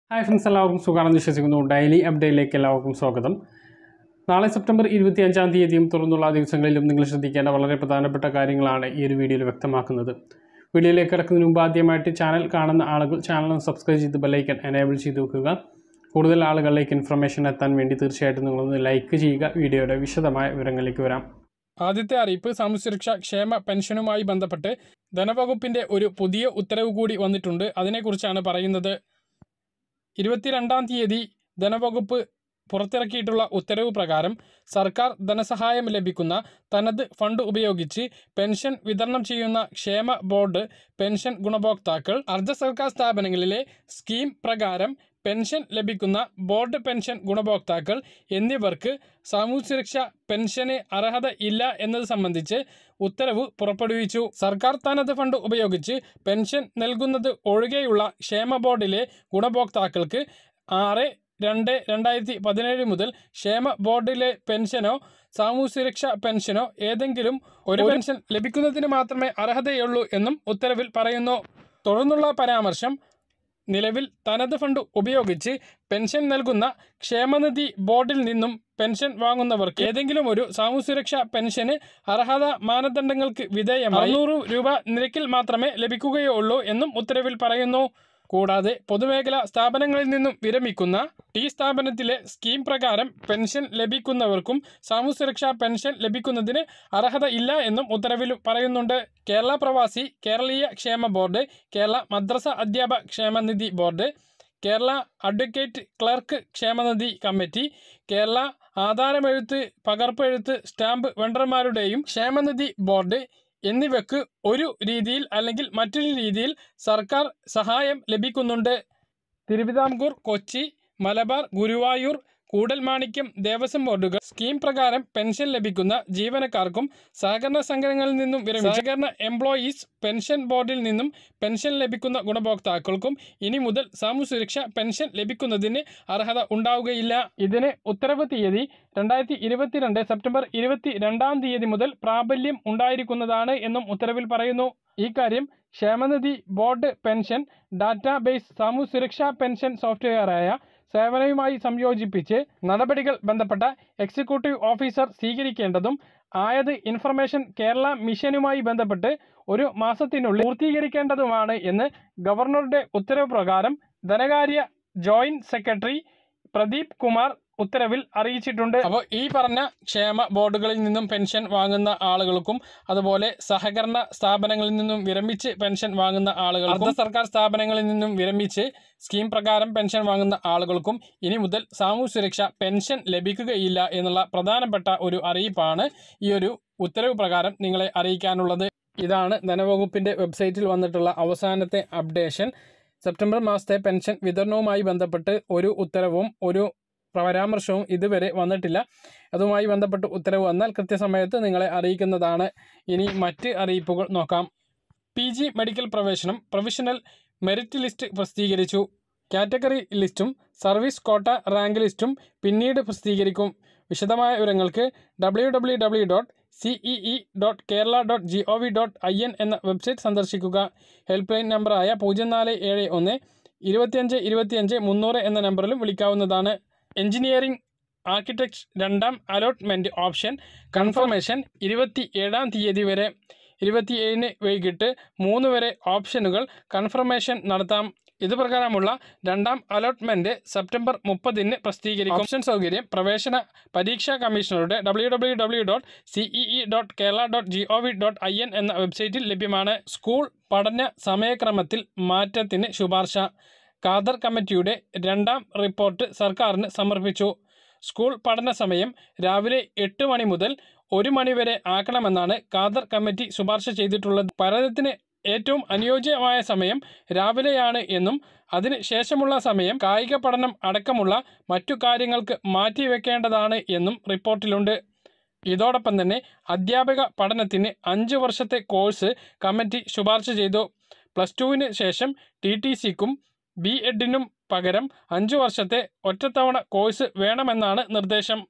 hi friends എല്ലാവർക്കും സുഖമാണെന്ന് വിശ്വസിക്കുന്നു ഡെയിലി അപ്ഡേറ്റിലേക്ക് എല്ലാവർക്കും സ്വാഗതം നാളെ സെപ്റ്റംബർ ഇരുപത്തി അഞ്ചാം തീയതിയും തുറന്നുള്ള ദിവസങ്ങളിലും നിങ്ങൾ ശ്രദ്ധിക്കേണ്ട വളരെ പ്രധാനപ്പെട്ട കാര്യങ്ങളാണ് ഈ ഒരു വീഡിയോയിൽ വ്യക്തമാക്കുന്നത് വീഡിയോയിലേക്ക് കിടക്കുന്നതിന് മുമ്പ് ആദ്യമായിട്ട് ചാനൽ കാണുന്ന ആളുകൾ ചാനൽ സബ്സ്ക്രൈബ് ചെയ്ത് ബെല്ലൈക്കൻ എനേബിൾ ചെയ്ത് വെക്കുക കൂടുതൽ ആളുകളിലേക്ക് ഇൻഫർമേഷൻ എത്താൻ വേണ്ടി തീർച്ചയായിട്ടും നിങ്ങളൊന്ന് ലൈക്ക് ചെയ്യുക വീഡിയോയുടെ വിശദമായ വിവരങ്ങളിലേക്ക് വരാം ആദ്യത്തെ അറിയിപ്പ് സാമൂഹ്യസുരക്ഷ ക്ഷേമ പെൻഷനുമായി ബന്ധപ്പെട്ട് ധനവകുപ്പിന്റെ ഒരു പുതിയ ഉത്തരവ് കൂടി വന്നിട്ടുണ്ട് അതിനെക്കുറിച്ചാണ് പറയുന്നത് ഇരുപത്തിരണ്ടാം തീയതി ധനവകുപ്പ് പുറത്തിറക്കിയിട്ടുള്ള ഉത്തരവ് പ്രകാരം സർക്കാർ ധനസഹായം ലഭിക്കുന്ന തനത് ഫണ്ട് ഉപയോഗിച്ച് പെൻഷൻ വിതരണം ചെയ്യുന്ന ക്ഷേമ ബോർഡ് പെൻഷൻ ഗുണഭോക്താക്കൾ അർദ്ധ സർക്കാർ സ്ഥാപനങ്ങളിലെ സ്കീം പ്രകാരം പെൻഷൻ ലഭിക്കുന്ന ബോർഡ് പെൻഷൻ ഗുണഭോക്താക്കൾ എന്നിവർക്ക് സാമൂഹ്യസുരക്ഷ പെൻഷന് അർഹത ഇല്ല എന്നത് സംബന്ധിച്ച് ഉത്തരവ് പുറപ്പെടുവിച്ചു സർക്കാർ തനത് ഫണ്ട് ഉപയോഗിച്ച് പെൻഷൻ നൽകുന്നത് ഒഴികെയുള്ള ക്ഷേമ ബോർഡിലെ ഗുണഭോക്താക്കൾക്ക് ആറ് രണ്ട് രണ്ടായിരത്തി പതിനേഴ് മുതൽ ക്ഷേമ ബോർഡിലെ പെൻഷനോ സാമൂഹ്യസുരക്ഷ പെൻഷനോ ഏതെങ്കിലും ഒരു പെൻഷൻ ലഭിക്കുന്നതിന് മാത്രമേ അർഹതയുള്ളൂ എന്നും ഉത്തരവിൽ പറയുന്നു തുടർന്നുള്ള പരാമർശം നിലവിൽ തനത് ഫണ്ട് ഉപയോഗിച്ച് പെൻഷൻ നൽകുന്ന ക്ഷേമനിധി ബോർഡിൽ നിന്നും പെൻഷൻ വാങ്ങുന്നവർക്ക് ഏതെങ്കിലും ഒരു സാമൂഹ്യസുരക്ഷാ പെൻഷന് അർഹത മാനദണ്ഡങ്ങൾക്ക് വിധേയമായി അറുന്നൂറ് രൂപ നിരക്കിൽ മാത്രമേ ലഭിക്കുകയുള്ളൂ എന്നും ഉത്തരവിൽ പറയുന്നു കൂടാതെ പൊതുമേഖലാ സ്ഥാപനങ്ങളിൽ നിന്നും വിരമിക്കുന്ന ടി സ്ഥാപനത്തിലെ സ്കീം പ്രകാരം പെൻഷൻ ലഭിക്കുന്നവർക്കും സാമൂഹ്യസുരക്ഷാ പെൻഷൻ ലഭിക്കുന്നതിന് അർഹത ഇല്ല എന്നും ഉത്തരവിൽ പറയുന്നുണ്ട് കേരള പ്രവാസി കേരളീയ ക്ഷേമ ബോർഡ് കേരള മദ്രസ അധ്യാപക ക്ഷേമനിധി ബോർഡ് കേരള അഡ്വക്കേറ്റ് ക്ലർക്ക് ക്ഷേമനിധി കമ്മിറ്റി കേരള ആധാരമെഴുത്ത് പകർപ്പെഴുത്ത് സ്റ്റാമ്പ് വെണ്ടർമാരുടെയും ക്ഷേമനിധി ബോർഡ് എന്നിവയ്ക്ക് ഒരു രീതിയിൽ അല്ലെങ്കിൽ മറ്റൊരു രീതിയിൽ സർക്കാർ സഹായം ലഭിക്കുന്നുണ്ട് തിരുവിതാംകൂർ കൊച്ചി മലബാർ ഗുരുവായൂർ കൂടൽമാണിക്യം ദേവസ്വം ബോർഡുകൾ സ്കീം പ്രകാരം പെൻഷൻ ലഭിക്കുന്ന ജീവനക്കാർക്കും സഹകരണ സംഘടനകളിൽ നിന്നും വിരമിച്ച സഹകരണ എംപ്ലോയീസ് പെൻഷൻ ബോർഡിൽ നിന്നും പെൻഷൻ ലഭിക്കുന്ന ഗുണഭോക്താക്കൾക്കും ഇനി മുതൽ സാമൂഹ്യസുരക്ഷ പെൻഷൻ ലഭിക്കുന്നതിന് അർഹത ഉണ്ടാവുകയില്ല ഇതിന് ഉത്തരവ് തീയതി രണ്ടായിരത്തി ഇരുപത്തിരണ്ട് സെപ്റ്റംബർ ഇരുപത്തി രണ്ടാം തീയതി മുതൽ പ്രാബല്യം ഉണ്ടായിരിക്കുന്നതാണ് എന്നും ഉത്തരവിൽ പറയുന്നു ഈ കാര്യം ക്ഷേമനിധി ബോർഡ് പെൻഷൻ ഡാറ്റാബേസ് സാമൂഹ്യസുരക്ഷാ പെൻഷൻ സോഫ്റ്റ്വെയറായ സേവനവുമായി സംയോജിപ്പിച്ച് നടപടികൾ ബന്ധപ്പെട്ട എക്സിക്യൂട്ടീവ് ഓഫീസർ സ്വീകരിക്കേണ്ടതും ആയത് ഇൻഫർമേഷൻ കേരള മിഷനുമായി ബന്ധപ്പെട്ട് ഒരു മാസത്തിനുള്ളിൽ പൂർത്തീകരിക്കേണ്ടതുമാണ് എന്ന് ഗവർണറുടെ ഉത്തരവ് പ്രകാരം ധനകാര്യ ജോയിന്റ് സെക്രട്ടറി പ്രദീപ് കുമാർ ഉത്തരവിൽ അറിയിച്ചിട്ടുണ്ട് അപ്പോൾ ഈ പറഞ്ഞ ക്ഷേമ ബോർഡുകളിൽ നിന്നും പെൻഷൻ വാങ്ങുന്ന ആളുകൾക്കും അതുപോലെ സഹകരണ സ്ഥാപനങ്ങളിൽ നിന്നും വിരമിച്ച് പെൻഷൻ വാങ്ങുന്ന ആളുകൾക്കും അർദ്ധ സർക്കാർ സ്ഥാപനങ്ങളിൽ നിന്നും വിരമിച്ച് സ്കീം പ്രകാരം പെൻഷൻ വാങ്ങുന്ന ആളുകൾക്കും ഇനി മുതൽ സാമൂഹ്യ സുരക്ഷ പെൻഷൻ ലഭിക്കുകയില്ല എന്നുള്ള പ്രധാനപ്പെട്ട ഒരു അറിയിപ്പാണ് ഈ ഒരു ഉത്തരവ് പ്രകാരം നിങ്ങളെ അറിയിക്കാനുള്ളത് ഇതാണ് ധനവകുപ്പിൻ്റെ വെബ്സൈറ്റിൽ വന്നിട്ടുള്ള അവസാനത്തെ അപ്ഡേഷൻ സെപ്റ്റംബർ മാസത്തെ പെൻഷൻ വിതരണവുമായി ബന്ധപ്പെട്ട് ഒരു ഉത്തരവും ഒരു പരാമർശവും ഇതുവരെ വന്നിട്ടില്ല അതുമായി ബന്ധപ്പെട്ട് ഉത്തരവ് വന്നാൽ കൃത്യസമയത്ത് നിങ്ങളെ അറിയിക്കുന്നതാണ് ഇനി മറ്റ് അറിയിപ്പുകൾ നോക്കാം പി ജി മെഡിക്കൽ പ്രവേശനം പ്രൊവിഷണൽ മെറിറ്റ് ലിസ്റ്റ് പ്രസിദ്ധീകരിച്ചു കാറ്റഗറി ലിസ്റ്റും സർവീസ് കോട്ട റാങ്ക് ലിസ്റ്റും പിന്നീട് പ്രസിദ്ധീകരിക്കും വിശദമായ വിവരങ്ങൾക്ക് W W W dot CEE dot Kerala dot G O V dot I N എന്ന വെബ്സൈറ്റ് സന്ദർശിക്കുക ഹെൽപ്പ് ലൈൻ നമ്പറായ പൂജ്യം നാല് ഏഴ് ഒന്ന് ഇരുപത്തിയഞ്ച് ഇരുപത്തിയഞ്ച് മുന്നൂറ് എന്ന നമ്പറിലും വിളിക്കാവുന്നതാണ് എഞ്ചിനീയറിംഗ് ആർക്കിടെക്ചർ രണ്ടാം അലോട്ട്മെൻറ്റ് ഓപ്ഷൻ കൺഫർമേഷൻ ഇരുപത്തി ഏഴാം തീയതി വരെ ഇരുപത്തിയേഴിന് വൈകിട്ട് മൂന്ന് വരെ ഓപ്ഷനുകൾ കൺഫർമേഷൻ നടത്താം ഇതുപ്രകാരമുള്ള രണ്ടാം അലോട്ട്മെൻറ്റ് സെപ്റ്റംബർ മുപ്പതിന് പ്രസിദ്ധീകരിക്കും ഓപ്ഷൻ സൗകര്യം പ്രവേശന പരീക്ഷാ കമ്മീഷണറുടെ W W W dot CEE dot Kerala dot G O V dot I N എന്ന വെബ്സൈറ്റിൽ ലഭ്യമാണ് സ്കൂൾ പഠന സമയക്രമത്തിൽ മാറ്റത്തിന് ശുപാർശ ഖാദർ കമ്മിറ്റിയുടെ രണ്ടാം റിപ്പോർട്ട് സർക്കാരിന് സമർപ്പിച്ചു സ്കൂൾ പഠന സമയം രാവിലെ എട്ട് മണി മുതൽ ഒരു മണി വരെ ആക്കണമെന്നാണ് ഖാദർ കമ്മിറ്റി ശുപാർശ ചെയ്തിട്ടുള്ളത് പഠനത്തിന് ഏറ്റവും അനുയോജ്യമായ സമയം രാവിലെയാണ് എന്നും അതിന് ശേഷമുള്ള സമയം കായിക പഠനം അടക്കമുള്ള മറ്റു കാര്യങ്ങൾക്ക് മാറ്റിവെക്കേണ്ടതാണ് എന്നും റിപ്പോർട്ടിലുണ്ട് ഇതോടൊപ്പം തന്നെ അധ്യാപക പഠനത്തിന് അഞ്ച് വർഷത്തെ കോഴ്സ് കമ്മിറ്റി ശുപാർശ ചെയ്തു പ്ലസ് ടുവിന് ശേഷം ടി ടി സിക്കും ബി എഡിനും പകരം അഞ്ചു വർഷത്തെ ഒറ്റത്തവണ കോഴ്സ് വേണമെന്നാണ് നിർദ്ദേശം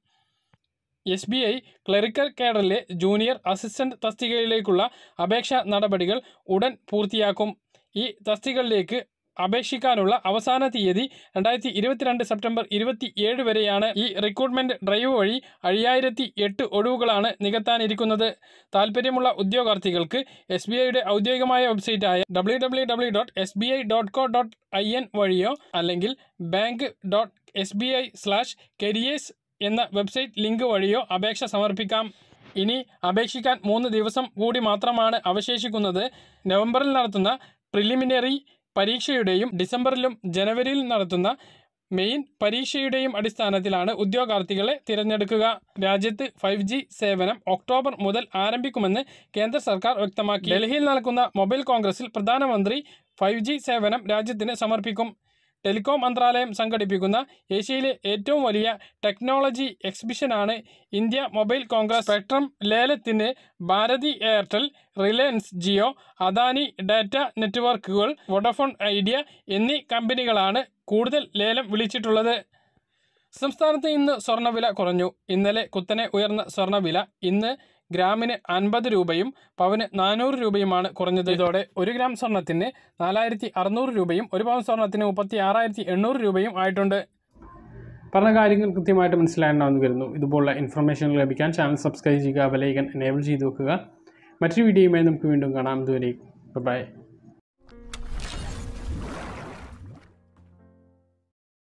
എസ് ബി ഐ ക്ലറിക്കൽ കേഡറിലെ ജൂനിയർ അസിസ്റ്റന്റ് തസ്തികയിലേക്കുള്ള അപേക്ഷാ നടപടികൾ ഉടൻ പൂർത്തിയാക്കും ഈ തസ്തികകളിലേക്ക് അപേക്ഷിക്കാനുള്ള അവസാന തീയതി രണ്ടായിരത്തി ഇരുപത്തിരണ്ട് സെപ്റ്റംബർ ഇരുപത്തി ഏഴ് വരെയാണ് ഈ റിക്രൂട്ട്മെന്റ് ഡ്രൈവ് വഴി അയ്യായിരത്തി എട്ട് ഒഴിവുകളാണ് നികത്താനിരിക്കുന്നത് താല്പര്യമുള്ള ഉദ്യോഗാർത്ഥികൾക്ക് എസ് ബി ഐയുടെ ഔദ്യോഗികമായ വെബ്സൈറ്റായ W W W dot S B I dot co dot I N വഴിയോ അല്ലെങ്കിൽ bank dot S B I slash careers എന്ന വെബ്സൈറ്റ് ലിങ്ക് വഴിയോ അപേക്ഷ സമർപ്പിക്കാം ഇനി അപേക്ഷിക്കാൻ മൂന്ന് ദിവസം കൂടി മാത്രമാണ് അവശേഷിക്കുന്നത് നവംബറിൽ നടത്തുന്ന പ്രിലിമിനറി പരീക്ഷയുടെയും ഡിസംബറിലും ജനുവരിയിൽ നടത്തുന്ന മെയിൻ പരീക്ഷയുടെയും അടിസ്ഥാനത്തിലാണ് ഉദ്യോഗാർത്ഥികളെ തിരഞ്ഞെടുക്കുക രാജ്യത്ത് ഫൈവ് ജി സേവനം ഒക്ടോബർ മുതൽ ആരംഭിക്കുമെന്ന് കേന്ദ്ര സർക്കാർ വ്യക്തമാക്കി ഡൽഹിയിൽ നടക്കുന്ന മൊബൈൽ കോൺഗ്രസിൽ പ്രധാനമന്ത്രി ഫൈവ് ജി സേവനം രാജ്യത്തിന് സമർപ്പിക്കും ടെലികോം മന്ത്രാലയം സംഘടിപ്പിക്കുന്ന ഏഷ്യയിലെ ഏറ്റവും വലിയ ടെക്നോളജി എക്സിബിഷനാണ് ഇന്ത്യ മൊബൈൽ കോൺഗ്രസ് സ്പെക്ട്രം ലേലത്തിന് Bharti Airtel Reliance Jio Adani data നെറ്റ്വർക്കുകൾ വോഡഫോൺ ഐഡിയ എന്നീ കമ്പനികളാണ് കൂടുതൽ ലേലം വിളിച്ചിട്ടുള്ളത് സംസ്ഥാനത്ത് ഇന്ന് സ്വർണ്ണവില കുറഞ്ഞു ഇന്നലെ കുത്തനെ ഉയർന്ന സ്വർണ്ണവില ഇന്ന് ഗ്രാമിന് അൻപത് രൂപയും പവന് നാനൂറ് രൂപയുമാണ് കുറഞ്ഞത് ഇതോടെ ഒരു ഗ്രാം സ്വർണത്തിന് നാലായിരത്തി അറുന്നൂറ് രൂപയും ഒരു പവൻ സ്വർണത്തിന് മുപ്പത്തി ആറായിരത്തി എണ്ണൂറ് രൂപയും ആയിട്ടുണ്ട് പറഞ്ഞ കാര്യങ്ങൾ കൃത്യമായിട്ട് മനസ്സിലായിട്ടുണ്ടാവുമെന്ന് കരുതുന്നു ഇതുപോലുള്ള ഇൻഫർമേഷൻ ലഭിക്കാൻ ചാനൽ സബ്സ്ക്രൈബ് ചെയ്യുക ബെലൈക്കൻ എനേബിൾ ചെയ്ത് വെക്കുക മറ്റൊരു വീഡിയോയുമായി നമുക്ക് വീണ്ടും കാണാം ഇതുവരെ ബൈ